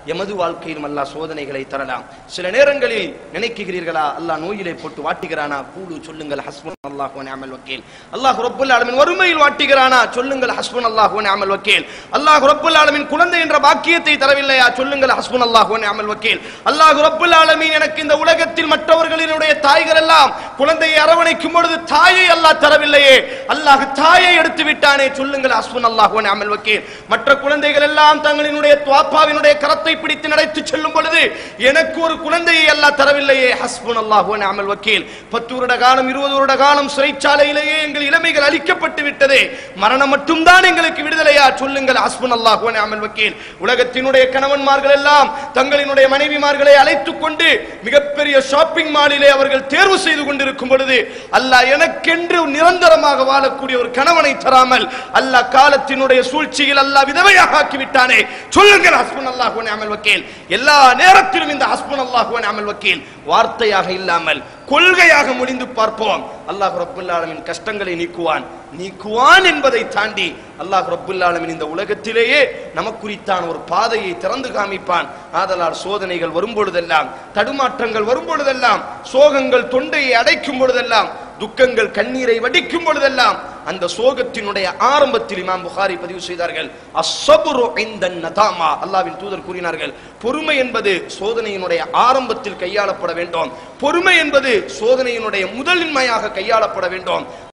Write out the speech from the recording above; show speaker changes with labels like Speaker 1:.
Speaker 1: எமது வாழ்க்கையிலும் அல்லாஹ் சோதனைகளை தரலாம் சில நேரங்களில் நினைக்கிறீர்களா அல்லாஹ் நோயிலே போட்டு வாட்டுகிறானா கூடு சொல்லுங்கள் ஹஸ்பன் அல்லாஹ் அமல் வக்கீல் அல்லாஹ் ரப்புல் ஆலமின் வறுமையில் வாட்டுகிறானா சொல்லுங்கள் ஹஸ்பன் அல்லாஹ் அமல் வக்கீல் அல்லாஹ் ரப்புல் ஆலமின் குழந்தை என்ற பாக்கியத்தை தரவில்லையா சொல்லுங்கள் ஹஸ்பன் அல்லாஹ் அமல் வக்கீல் அல்லாஹ் ரப்புல் ஆலமீன் எனக்கு இந்த உலகத்தில் மற்றவர்களினுடைய தாய்கள் எல்லாம் குழந்தையை அரவணைக்கும் பொழுது தாயை அல்லாஹ் தரவில்லையே அல்லாஹ் தாயை எடுத்து விட்டானே சொல்லுங்கள் ஹஸ்பன் அல்லாஹ் அமல் வக்கீல் மற்ற குழந்தைகள் எல்லாம் தங்களினுடைய துவாப்பாவினுடைய கரத்தை பிடித்து நடத்தி செல்லும் பொழுது எனக்கு ஒரு குழந்தையை அல்லாஹ் தரவில்லையே ஹஸ்பன் அல்லாஹ் அமல் வக்கீல் பத்து வருட காலம் இருபது வருட காலம் சிறைச்சாலையிலேயே எங்கள் இளமைகள் அளிக்கப்பட்டு விட்டதே மரணம் மட்டும்தான் எங்களுக்கு விடுதலையா சொல்லுங்கள் ஹஸ்பன் அல்லாஹ் அமல் வக்கீல் உலகத்தினுடைய கணவன்மார்கள் எல்லாம் தங்களினுடைய மனைவிமார்களை அழைத்துக் கொண்டு மிகப்பெரிய ஷாப்பிங் மாலிலே அவர்கள் தேர்வு செய்து கொண்டிருக்கும் பொழுது அல்லாஹ் எனக்கென்று நிரந்தரமாக வாழக்கூடிய ஒரு கணவனை தராமல் அல்லாஹ் காலத்தினுடைய சூழ்ச்சியில் அல்லாஹ் விதவையாக ஆக்கி விட்டானே சொல்லுங்கள் ஹஸ்பன் அல்லாஹ் அமல் வக்கீல் எல்லா நேரத்திலும் இந்த ஹஸ்பன் அல்லாஹ் அமல் வக்கீல் வார்த்தையாக இல்லாமல் கொள்கையாக முடிந்து பார்ப்போம் அல்லாஹ் ரப்புல் ஆலமின் கஷ்டங்களை நீக்குவான் நீக்குவான் என்பதை தாண்டி அல்லாஹ் ரப்புல் ஆலமின் இந்த உலகத்திலேயே நமக்குரித்தான ஒரு பாதையை திறந்து காமிப்பான் ஆதலால் சோதனைகள் வரும் பொழுதெல்லாம் தடுமாற்றங்கள் வரும் பொழுதெல்லாம் சோகங்கள் தொண்டையை அடைக்கும் பொழுதெல்லாம் துக்கங்கள் கண்ணீரை வடிக்கும் பொழுதெல்லாம் அந்த சோகத்தினுடைய ஆரம்பத்தில் இமாம் புகாரி பதிவு செய்தார்கள் அஸ்ஸபுரு இந்த நதாமா அல்லாவின் தூதர் கூறினார்கள் பொறுமை என்பது சோதனையினுடைய ஆரம்பத்தில் கையாளப்பட வேண்டும் பொறுமை என்பது சோதனையினுடைய முதலின்மையாக கையாளப்பட வேண்டும்